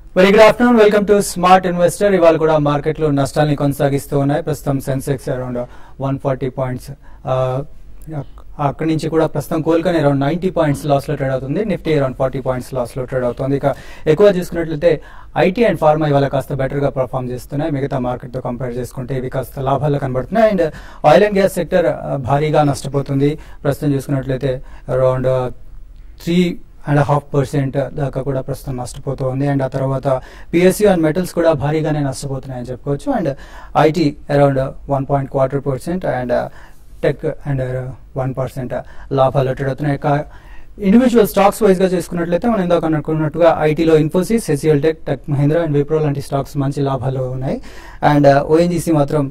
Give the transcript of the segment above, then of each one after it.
Very good afternoon welcome to smart investor ఇవాళ కూడా మార్కెట్లో నష్టాల్ని కొనసాగిస్తూ ఉన్నాయి ప్రస్తుతం Sensex around one forty points అక్కడి నుంచి కూడా ప్రస్తుతం కోలుకొని అరౌండ్ నైన్టీ పాయింట్స్ లాస్ లో ట్రేడ్ అవుతుంది Nifty around forty points loss లో ట్రేడ్ అవుతుంది ఇక ఎక్కువ చూసుకున్నట్లయితే ఐటీ అండ్ ఫార్మా ఇవాళ కాస్త బెటర్ గా పర్ఫామ్ చేస్తున్నాయి మిగతా మార్కెట్ తో కంపేర్ చేసుకుంటే ఇవి కాస్త లాభాలు కనబడుతున్నాయి and oil and gas sector భారీగా నష్టపోతుంది ప్రస్తుతం చూసుకున్నట్లయితే around three and half percent దాకా కూడా ప్రస్తుతం నష్టపోతుంది అండ్ ఆ తర్వాత పిఎస్యూ అండ్ మెటల్స్ కూడా భారీగానే నష్టపోతున్నాయని చెప్పుకోవచ్చు and IT around one point quarter percent and tech and one percent లాభాలు ట్రేడ్ అవుతున్నాయి ఇక ఇండివిజువల్ స్టాక్స్ వైజ్ గా చేసుకున్నట్లయితే మనం ఇందాక అనుకున్నట్టుగా ఐటీలో Infosys HCL tech tech Mahindra and Wipro లాంటి స్టాక్స్ మంచి లాభాలు ఉన్నాయి అండ్ ఓఎన్జీసీ మాత్రం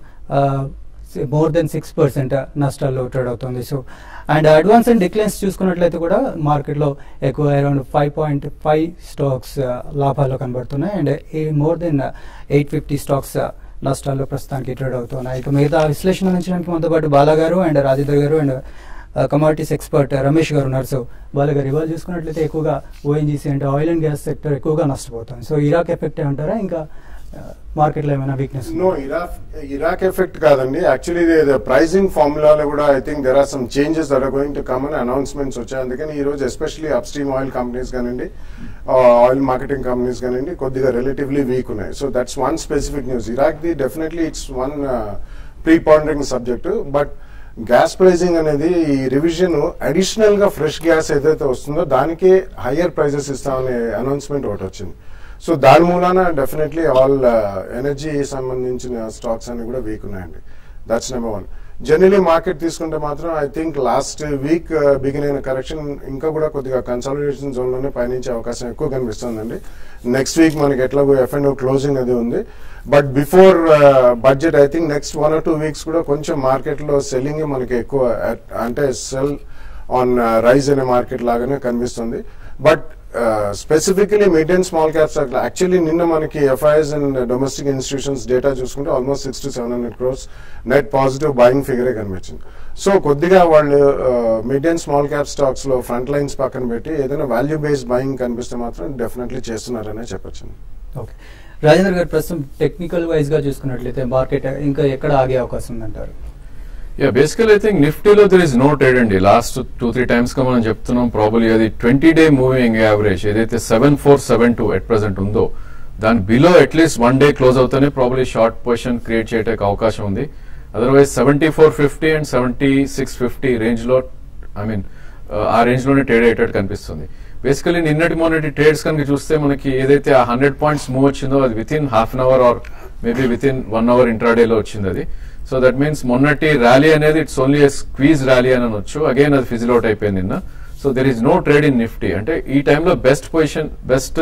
మోర్ దెన్ సిక్స్ పర్సెంట్ నష్టాల్లో ట్రేడ్ అవుతుంది so and advance and declines చూసుకున్నట్లయితే కూడా మార్కెట్లో ఎక్కువ around five point five stocks లాభాల్లో కనబడుతున్నాయి and more than eight fifty stocks నష్టాల్లో ప్రస్తుతానికి ట్రేడ్ అవుతున్నాయి ఇక మిగతా విశ్లేషణ అందించడానికి మనతో పాటు బాలా గారు అండ్ రాజేందర్ గారు అండ్ కమాడిటీస్ ఎక్స్పర్ట్ రమేష్ గారు ఉన్నారు సో బాలా గారు ఇవాళ చూసుకున్నట్లయితే ఎక్కువగా ఓఎన్జీసీ అంటే ఆయిల్ అండ్ గ్యాస్ సెక్టర్ ఎక్కువగా నష్టపోతుంది సో ఇరాక్ ఎఫెక్ట్ అంటారా ఇంకా మార్కెట్లో ఏమైనా weakness no Iraq Iraq effect కాదండి యాక్చువల్లీ ప్రైజింగ్ ఫార్ములాలో కూడా I think there are some changes there are going to come అని అనౌన్స్మెంట్స్ వచ్చాయి అందుకని ఈ రోజు especially upstream oil companies కానివ్వండి ఆయిల్ మార్కెటింగ్ కంపెనీస్ కానివ్వండి కొద్దిగా రిలేటివ్లీ వీక్ ఉన్నాయి so that's one specific news Iraq the definitely it's one pre pandering subject but gas pricing అనేది ఈ రివిజన్ అడిషనల్ గా ఫ్రెష్ గ్యాస్ ఏదైతే వస్తుందో దానికే హయ్యర్ ప్రైజెస్ ఇస్తామనే అనౌన్స్మెంట్ ఒకటి వచ్చింది సో దాని మూలాన డెఫినెట్లీ ఆల్ ఎనర్జీ సంబంధించిన స్టాక్స్ అన్ని కూడా వీక్ ఉన్నాయండి that's number one generally market తీసుకుంటే మాత్రం I think last week begin అయిన కరెక్షన్ ఇంకా కూడా కొద్దిగా కన్సాలిడేషన్ జోన్ లోనే పయనించే అవకాశం ఎక్కువ కనిపిస్తుందండి నెక్స్ట్ వీక్ మనకి ఎట్లాగో ఎఫ్ అండ్ క్లోజింగ్ అది ఉంది but before budget I think next one or two weeks కూడా కొంచెం మార్కెట్ లో సెల్లింగ్ మనకి ఎక్కువ అంటే సెల్ ఆన్ రైజ్ అనే మార్కెట్ లాగానే కనిపిస్తుంది but specifically mid and small caps actually నిన్న మనకి FIs and domestic institutions data చూసుకుంటే almost six to seven hundred crores net positive buying ఫిగరే కనిపించింది సో కొద్దిగా వాళ్ళు mid and small cap stocks లో ఫ్రంట్ లైన్స్ పక్కన పెట్టి ఏదైనా వాల్యూ బేస్డ్ బయింగ్ కనిపిస్తే మాత్రం డెఫినెట్లీ చేస్తున్నారనే చెప్పొచ్చు ఓకే రాజేంద్ర గారు ప్రస్తుతం టెక్నికల్ వైజ్ గా చూసుకున్నట్లయితే మార్కెట్ ఇంకా ఎక్కడ ఆగే అవకాశం ఉందంటారు యా బేసికల్ ఐ థింక్ నిఫ్టీలో దర్ ఇస్ నో ట్రేడ్ అండి లాస్ట్ టూ త్రీ టైమ్స్ గా మనం చెప్తున్నాం ప్రాబ్లీ అది ట్వంటీ డే మూవింగ్ యావరేజ్ ఏదైతే seven four seven two at present ఉందో దాని below at least one day close అవుతేనే ప్రాబ్లీ షార్ట్ పొజిషన్ క్రియేట్ చేయడానికి అవకాశం ఉంది otherwise seventy four fifty and seventy six fifty range లో ఐ మీన్ ఆ రేంజ్ లోనే ట్రేడ్ అయ్యేటట్టు కనిపిస్తుంది బేసికలీ నిన్నటి మొన్నటి ట్రేడ్స్ కనుక చూస్తే మనకి ఏదైతే ఆ హండ్రెడ్ పాయింట్స్ మూవ్ వచ్చిందో అది within half an hour or maybe within one hour ఇంట్రాడేలో వచ్చింది అది సో దట్ మీన్స్ మొన్నటి ర్యాలీ అనేది ఇట్స్ ఓన్లీ స్క్వీజ్ ర్యాలీ అని అనొచ్చు అగైన్ అది ఫిజిల్ అవుట్ అయిపోయింది నిన్న so there is no trade in Nifty అంటే ఈ టైంలో బెస్ట్ పొజిషన్ బెస్ట్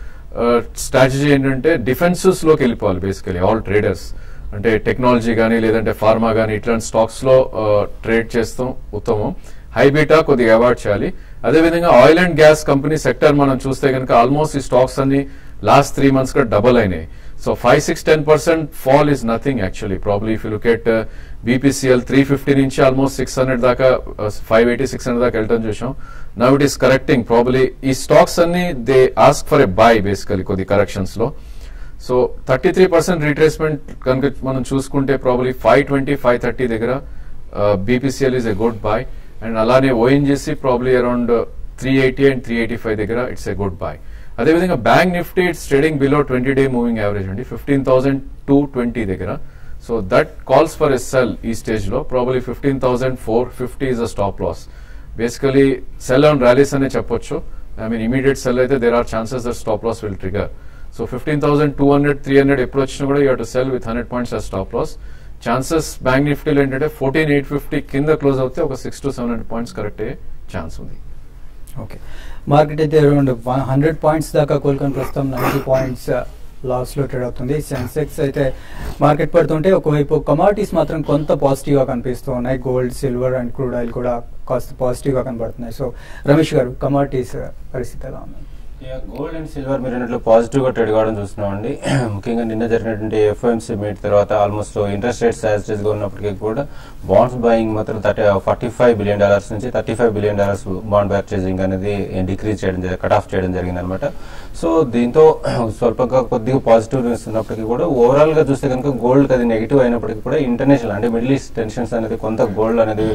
స్ట్రాటజీ ఏంటంటే డిఫెన్సెస్ లోకి వెళ్ళిపోవాలి బేసికలీ ఆల్ ట్రేడర్స్ అంటే టెక్నాలజీ కానీ లేదంటే ఫార్మా కానీ ఇట్లాంటి స్టాక్స్ లో ట్రేడ్ చేస్తాం ఉత్తమం హై బీటా కొద్దిగా అవాయిడ్ చేయాలి అదేవిధంగా oil and gas company sector మనం చూస్తే కనుక ఆల్మోస్ట్ ఈ స్టాక్స్ అన్ని లాస్ట్ త్రీ మంత్స్ గా డబల్ అయినాయి so five six ten percent fall is nothing actually probably if you look at BPCL three fifty నుంచి ఆల్మోస్ట్ సిక్స్ హండ్రెడ్ దాకా five eighty six hundred దాకా వెళ్ళటం చూసాం now it is correcting probably ఈ stocks అన్ని they ask for a buy basically కొద్ది corrections లో so thirty three percent retracement కనుక మనం చూసుకుంటే probably five twenty five thirty దగ్గర BPCL is a good buy and అలానే ONGC probably around three eighty and three eighty five దగ్గర it's a good buy అదేవిధంగా bank Nifty it's trading below twenty day moving average అండి fifteen thousand two twenty దగ్గర so that calls for ఎస్ sell ఈ stage లో probably fifteen thousand four fifty is a stop loss basically sell on rallies అనే చెప్పొచ్చు I mean immediate sell అయితే there are chances that stop loss will trigger so fifteen thousand two hundred three hundred ఎప్పుడు వచ్చినా కూడా you to sell with hundred points ఆ stop loss chances bank నిఫ్టీలో ఏంటంటే fourteen eight fifty కింద close అవుతే ఒక six to seven hundred points correct అయ్యే ఛాన్స్ ఉంది ఓకే మార్కెట్ అయితే అరౌండ్ హండ్రెడ్ పాయింట్స్ దాకా కోలుకొని ప్రస్తుతం నైన్టీ పాయింట్స్ లాస్ లో ట్రేడ్ అవుతుంది సెన్సెక్స్ అయితే మార్కెట్ పడుతుంటే ఒకవైపు కమాడిటీస్ మాత్రం కొంత పాజిటివ్ గా కనిపిస్తూ ఉన్నాయి gold silver and crude oil కూడా కాస్త పాజిటివ్ గా కనబడుతున్నాయి సో రమేష్ గారు కమాడిటీస్ పరిస్థితి ఎలా ఉంది గోల్డ్ అండ్ సిల్వర్ మీరు అన్నట్లు పాజిటివ్ గా ట్రేడ్ కావడం చూస్తున్నామండి ముఖ్యంగా నిన్న జరిగినటువంటి ఎఫ్ఓఎంసీ మీట్ తర్వాత ఆల్మోస్ట్ ఇంట్రెస్ట్ రేట్స్ యాజ్ గా ఉన్నప్పటికీ కూడా బాండ్స్ బయింగ్ మాత్రం thirty forty five billion dollars నుంచి thirty five billion dollars bond purchasing అనేది డిక్రీజ్ చేయడం కట్ ఆఫ్ చేయడం జరిగింది అనమాట సో దీంతో స్వల్పంగా కొద్దిగా పాజిటివ్ న్యూస్ ఉన్నప్పటికీ కూడా ఓవరాల్ గా చూస్తే కనుక గోల్డ్ అది నెగిటివ్ అయినప్పటికీ కూడా ఇంటర్నేషనల్ అంటే మిడిల్ ఈస్ట్ టెన్షన్స్ అనేది కొంత గోల్డ్ అనేది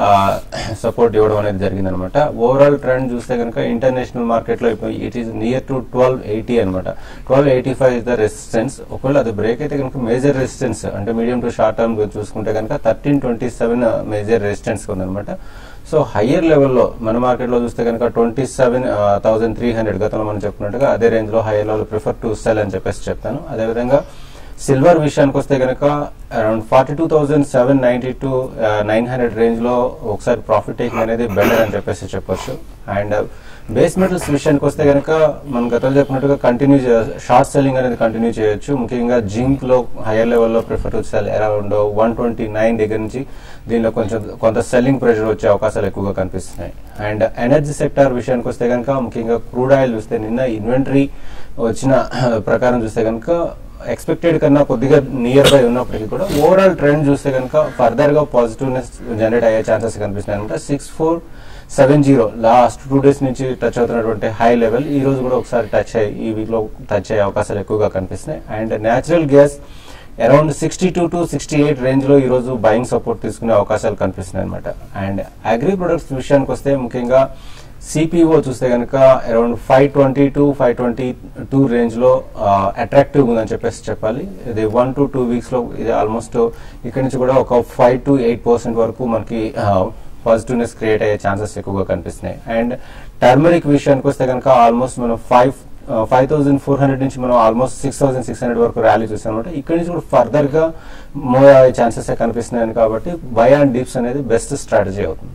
సపోర్ట్ ఇవ్వడం అనేది జరిగింది అనమాట ఓవరాల్ ట్రెండ్ చూస్తే కనుక ఇంటర్నేషనల్ మార్కెట్ లో it is near to twelve eighty అనమాట twelve eighty five is the resistance ఒకవేళ అది బ్రేక్ అయితే కనుక మేజర్ రెసిస్టెన్స్ అంటే మీడియం టు షార్ట్ టర్మ్ చూసుకుంటే కనుక thirteen twenty seven major resistance ఉందన్నమాట సో హయ్యర్ లెవెల్లో మన మార్కెట్ లో చూస్తే కనుక twenty seven thousand three hundred గతంలో మనం చెప్పుకున్నట్టుగా అదే రేంజ్ లో higher level prefer to sell అని చెప్పేసి చెప్తాను అదేవిధంగా సిల్వర్ విషయానికి వస్తే కనుక around forty two thousand seven ninety two nine hundred range లో ఒకసారి ప్రాఫిట్ టేకింగ్ అనేది బెటర్ అని చెప్పేసి చెప్పొచ్చు అండ్ బేస్ మెటల్స్ విషయానికి వస్తే కనుక మనం గతంలో చెప్పినట్టుగా కంటిన్యూ షార్ట్ సెల్లింగ్ అనేది కంటిన్యూ చేయొచ్చు ముఖ్యంగా జింక్ లో హైయర్ లెవెల్లో prefer to sell around one twenty nine దగ్గర నుంచి దీనిలో కొంచెం కొంత సెల్లింగ్ ప్రెషర్ వచ్చే అవకాశాలు ఎక్కువగా కనిపిస్తున్నాయి అండ్ ఎనర్జీ సెక్టార్ విషయానికి వస్తే కనుక ముఖ్యంగా క్రూడ్ ఆయిల్ చూస్తే నిన్న ఇన్వెంటరీ వచ్చిన ప్రకారం చూస్తే కనుక ఎక్స్పెక్టెడ్ కన్నా కొద్దిగా నియర్ బై ఉన్నప్పటికీ కూడా ఓవరాల్ ట్రెండ్ చూస్తే కనుక ఫర్దర్ గా పాజిటివ్నెస్ జనరేట్ అయ్యే ఛాన్సెస్ కనిపిస్తున్నాయి అనమాట six four seven zero last two days నుంచి టచ్ అవుతున్నటువంటి హై లెవెల్ ఈ రోజు కూడా ఒకసారి టచ్ అయ్యి ఈ వీక్ లో టచ్ అయ్యే అవకాశాలు ఎక్కువగా కనిపిస్తున్నాయి and natural gas around sixty two to sixty eight range లో ఈ రోజు బయింగ్ సపోర్ట్ తీసుకునే అవకాశాలు కనిపిస్తున్నాయి అనమాట అండ్ అగ్రి ప్రొడక్ట్స్ విషయానికి వస్తే ముఖ్యంగా సిపిఓ చూస్తే కనుక around five twenty to five twenty two range లో అట్రాక్టివ్ ఉందని చెప్పేసి చెప్పాలి ఇది వన్ టు టూ వీక్స్ లో ఇది ఆల్మోస్ట్ ఇక్కడ నుంచి కూడా ఒక ఫైవ్ టు ఎయిట్ పర్సెంట్ వరకు మనకి పాజిటివ్నెస్ క్రియేట్ అయ్యే ఛాన్సెస్ ఎక్కువగా కనిపిస్తున్నాయి అండ్ టర్మరిక్ విషయానికి వస్తే కనుక ఆల్మోస్ట్ మనం five five thousand four hundred నుంచి మనం almost six thousand six hundred వరకు ర్యాలీ చూసాం అనమాట ఇక్కడ నుంచి కూడా ఫర్దర్ గా మూవ్ అయ్యే ఛాన్సెస్ కనిపిస్తున్నాయి కాబట్టి బై అండ్ డిప్స్ అనేది బెస్ట్ స్ట్రాటజీ అవుతుంది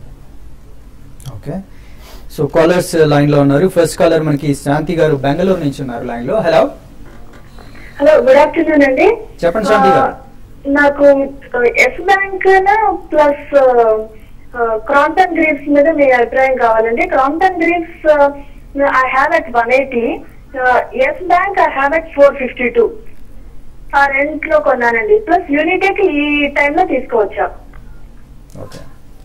ఓకే సో కాలర్స్ లైన్ లో ఉన్నారు ఫస్ట్ కాలర్ మనకి శాంతి గారు బెంగళూరు నుంచి ఉన్నారు లైన్ లో హలో హలో గుడ్ ఆఫ్టర్నూన్ అండి చెప్పండి శాంతి గారు. ఆ, నాకు Yes Bank plus Crompton Greaves మీద మీ అభిప్రాయం కావాలండి Crompton Greaves I have at one eighty Yes Bank I have at four fifty two ఆ రెంట్లో కొన్నానండి ప్లస్ యూనిటెక్ ఈ టైంలో తీసుకోవచ్చా ఓకే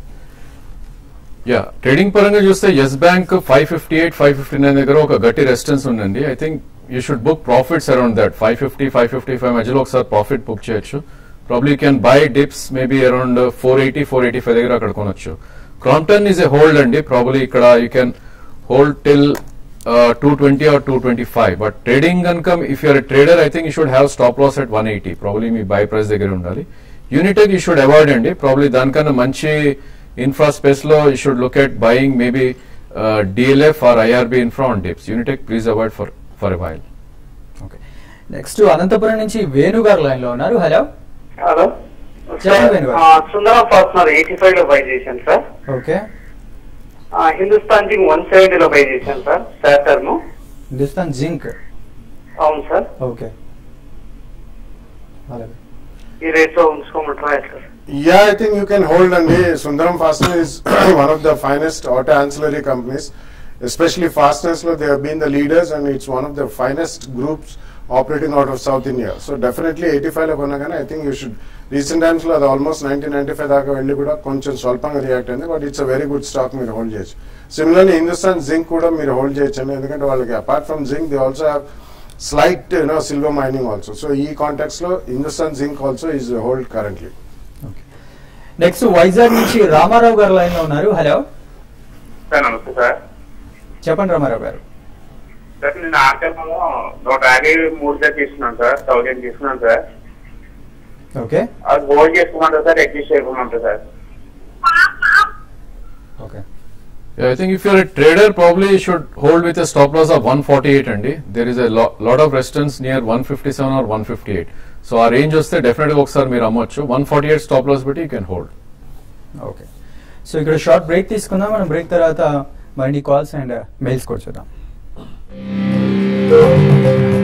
యా ట్రేడింగ్ పరంగా చూస్తే Yes Bank five fifty eight five fifty nine దగ్గర ఒక గట్టి రెసిస్టెన్స్ ఉందండి I think you should book profits around that five fifty five fifty five మధ్యలో ఒకసారి ప్రాఫిట్ బుక్ చేయొచ్చు probably you can buy dips maybe around four eighty four eighty five దగ్గర అక్కడ కొనొచ్చు క్రాంప్టన్ ఈజ్ ఎ హోల్డ్ అండి probably ఇక్కడ you can hold till two twenty or two twenty five but trading కనుక if you're trader I think you should have stop loss at one eighty probably మీ buy price దగ్గర ఉండాలి Unitech you should avoid అండి probably దానికన్నా మంచి infra space లో you should look at buying maybe DLF or IRB infra on dips Unitech please avoid for for a while okay next Anantapuram నుంచి వేణు గారు line లో ఉన్నారు హలో హలో చెప్పండి వేణు గారు. ఆ, సుందరం ఫాస్ట్నర్ ఎయిటీ ఫైవ్ లో బై చేశాను సార్ ఓకే ఆ, హిందుస్థాన్ జింగ్ వన్ సెవెంటీ లో బై చేశాను సార్ సాటర్న్ హిందుస్థాన్ జింక్ అవును సార్ ఓకే అలాగే ఈ రేట్ లో ఉంచుకోమంటారా sir Yeah, I think you can hold and hey, Sundaram Fastener is one of the finest auto ancillary companies. Especially Fasteners, lo, they have been the leaders and it's one of the finest groups operating out of South India. So definitely 85 లో కొనగానే I think you should recent times లో అది almost nineteen ninety five దాకా వెళ్ళి కూడా కొంచెం స్వల్పంగా react అయింది but it's a very good stock మీరు హోల్డ్ చేయొచ్చు సిమిలర్లీ హిందుస్థాన్ జింక్ కూడా మీరు హోల్డ్ చేయొచ్చు అండి ఎందుకంటే వాళ్ళకి apart from zinc they also have slight you know silver mining also so ఈ కాంటాక్ట్స్ లో Hindustan zinc also is hold currently next Vizag నుంచి రామారావు గారు లైన్ లో ఉన్నారు హలో సార్ నమస్తే సార్ చెప్పండి రామారావు గారు సార్ నేను ఆర్కేలో నూట యాభై మూడు సార్ తీసుకున్నాను సార్ థౌజండ్ తీసుకున్నాను సార్ ఓకే అది హోల్డ్ చేసుకోమంటారు సార్ అడ్జస్ట్ చేసుకోమంటారు sir okay Yeah, I think if you're a trader, probably you should hold with a stop loss of 148 అండి there is a lo- lot of resistance near 157 or 158 so ఆ range వస్తే definite గా ఒకసారి మీరు అమ్మొచ్చు 148 stop loss బట్టి you can hold okay so ఇక్కడ short break తీసుకుందాం మనం బ్రేక్ తర్వాత మరిన్ని కాల్స్ అండ్ మెయిల్స్ కూడా చూద్దాం